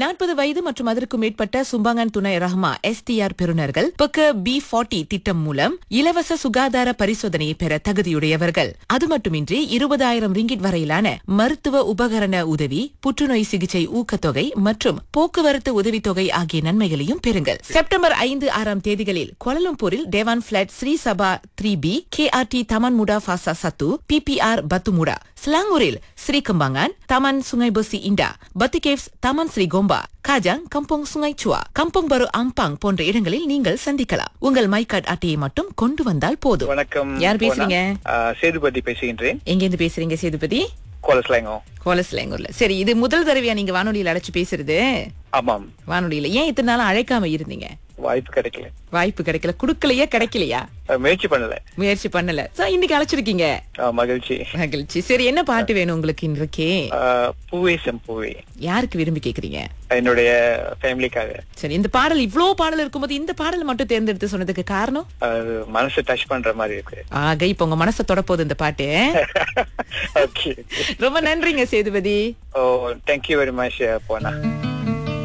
நாற்பது வயது மற்றும் அதற்கு மேற்பட்ட சும்பாங்கன் துணை ரஹ்மா எஸ்டிஆர் பெறுநர்கள் பக்க பி ஃபார்ட்டி திட்டம் மூலம் இலவச சுகாதார பரிசோதனையை பெற தகுதியுடையவர்கள் அது மட்டுமின்றி இருபதாயிரம் ரிங்கிட் வரையிலான மருத்துவ உபகரண உதவி புற்றுநோய் சிகிச்சை ஊக்கத்தொகை மற்றும் போக்குவரத்து உதவித்தொகை ஆகிய நன்மைகளையும் பெறுங்கள் செப்டம்பர் ஐந்து ஆறாம் தேதிகளில் கோலலம்பூரில் Dewan flat Sri Saba three P K R T Taman Muda Fasa Satu PPR Batu Muda ஸ்லாங்கூரில் Sri Kampangan Taman Sungai Pasir Indah Batu Caves Taman Sri Gombak Kajang Kampung Sungai Chua Kampung பரு Ampang போன்ற இடங்களில் நீங்கள் சந்திக்கலாம் உங்கள் my card அட்டையை மட்டும் கொண்டு வந்தால் போதும் வணக்கம் யார் பேசுறீங்க? போனா. ஆ, சேதுபதி பேசுகின்றேன் எங்க இருந்து பேசுறீங்க சேதுபதி கோலஸ்லாங்கோ கோலஸ்லேங்கூர்ல சரி இது முதல் தடவையா நீங்க வானொலியில அழைச்சு பேசுறது ஆமாம் வானொலியில ஏன் இத்தனை நாள் அழைக்காம இருந்தீங்க வாய்ப்பு கிடைக்கல வாய்ப்பு கிடைக்கல குடுக்கலையா கிடைக்கலையா ஆ, முயற்சி பண்ணல முயற்சி பண்ணல சோ இன்னைக்கு அழைச்சிருக்கீங்க ஆ, மகிழ்ச்சி மகிழ்ச்சி சரி என்ன பாட்டு வேணும் உங்களுக்கு இன்றைக்கே ஆ, பூவே செம்பூவே யாருக்கு விரும்பி கேக்குறீங்க என்னுடைய ஃபேமிலிக்காக சரி இந்த பாடல் இவ்ளோ பாடல் இருக்கும்போது இந்த பாடல் மட்டும் தேர்ந்தெடுத்து சொன்னதுக்கு காரணம் அது மனசு டச் பண்ற மாதிரி இருக்கு ஆக இப்ப உங்க மனசை தொடப்போகுது இந்த பாட்டு ஓகே ரொம்ப நன்றிங்க Sethupathi oh thank you very much போனா